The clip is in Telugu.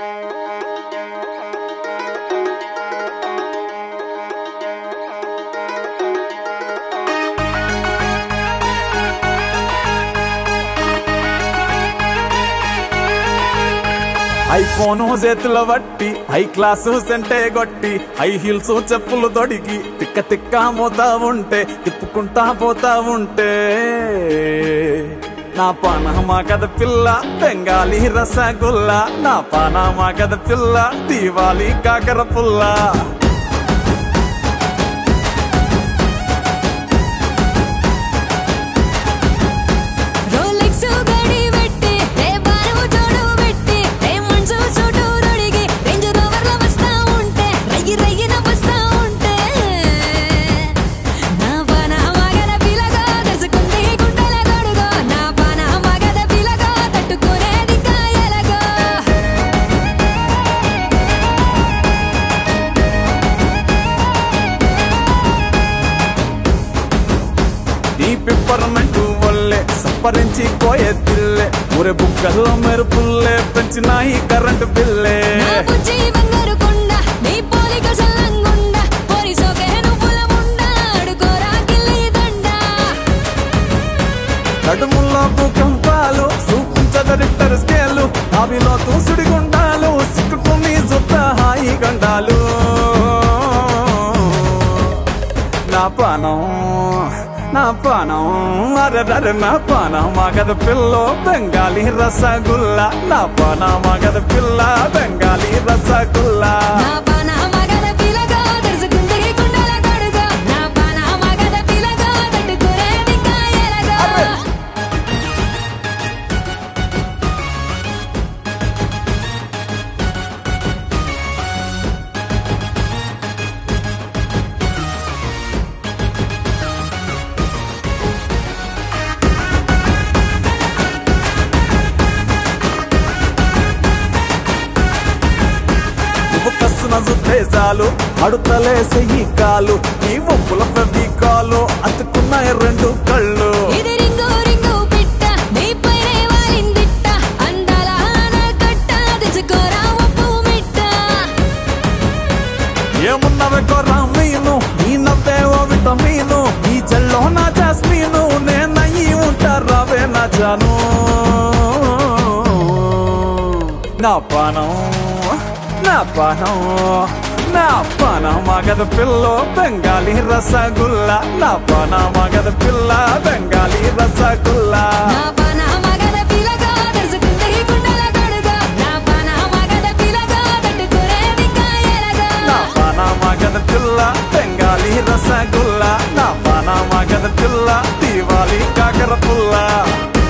ఐఫోను చేతుల బట్టి హై క్లాసు సెంటే గొట్టి హై హీల్స్ చెప్పులు తొడిగి తిక్క తిక్క మోతా ఉంటే తిప్పుకుంటా పోతా ఉంటే నా పానమా కథ పిల్ల బెంగాలీ రసగుల్లా నా పానమా కథ పిల్ల దీవాలి కాకర పుల్లా రోలెక్స్ గడి పెట్టి రే బారు జోడు పెట్టి రే మనసు చోటు రొడిగి రేంజ్ రోవర్ల వస్తా ఉంటే రయ్యి రయ్యిన వస్తా ఉంటే నా పాన మగద పిలగా దర్శకుంది గుండెల గడుగో నా పాన మగద పిలగా తట్టుకునేది కాయలగో నీ పిప్పరమెంటు వల్లే సప్పరించి పోయే తిల్లే ఊరే బుక్కల్లో మెరుపుల్లే పెంచినాయి కరెంటు బిల్లే నా బుజ్జి బంగారు కొండ నీ పోలిక సల్లంగుండ పోరి సోకే నువ్వుల ముండ అడుకోరా గిల్లి దండ నడుముల్లో భూకంపాలు చూపించదరిద్దరు స్కేలు అవిలో తూసుడి గుండాలు సిక్కుకుని జుట్ట హాయి గండాలు నా పానం నా పానం అరరర నా పానం మగద పిల్ల బెంగాలీ రసగుల్లా నా పానం మగద పిల్ల బెంగాలీ రసగుల్లా నా పాన మగద పిలగా దర్శకుంది గుండెల గడుగో నా పాన మగద పిలగా తట్టుకునేది కాయలగో నువ్వు కస్తున్న ఉద్దేశాలు అడుతలేసే ఈ కాలు ఈ ఒప్పుల ప్రతి కాలు అతుకున్నాయి రెండు కళ్ళు ఇది రింగు రింగు పిట్ట నీ పైనే వాలిందిట్ట అందాల ఆనకట్ట తెచ్చుకోరా ఒప్పు మిట్ట ఏమున్నవే కొర్రా మీను నీ నవ్వే ఓ విటమీను ఈ చెల్లో నా జాస్మీను నేనయ్యి ఉంటారావే నా జాను నా పానం నా పానం నా పానం మగద పిల్ల బెంగాలీ రసగుల్లా నా పానం మగద పిల్ల బెంగాలీ రసగుల్లా నా పాన మగద పిలగా దర్శకుంది గుండెల గడుగో నా పాన మగద పిలగా తట్టుకునేది కాయలగో నా పానామా గద పిల్ల బెంగాలీ రసగుల్లా నా పానామా గద పిల్ల దీవాలి కాకర పుల్ల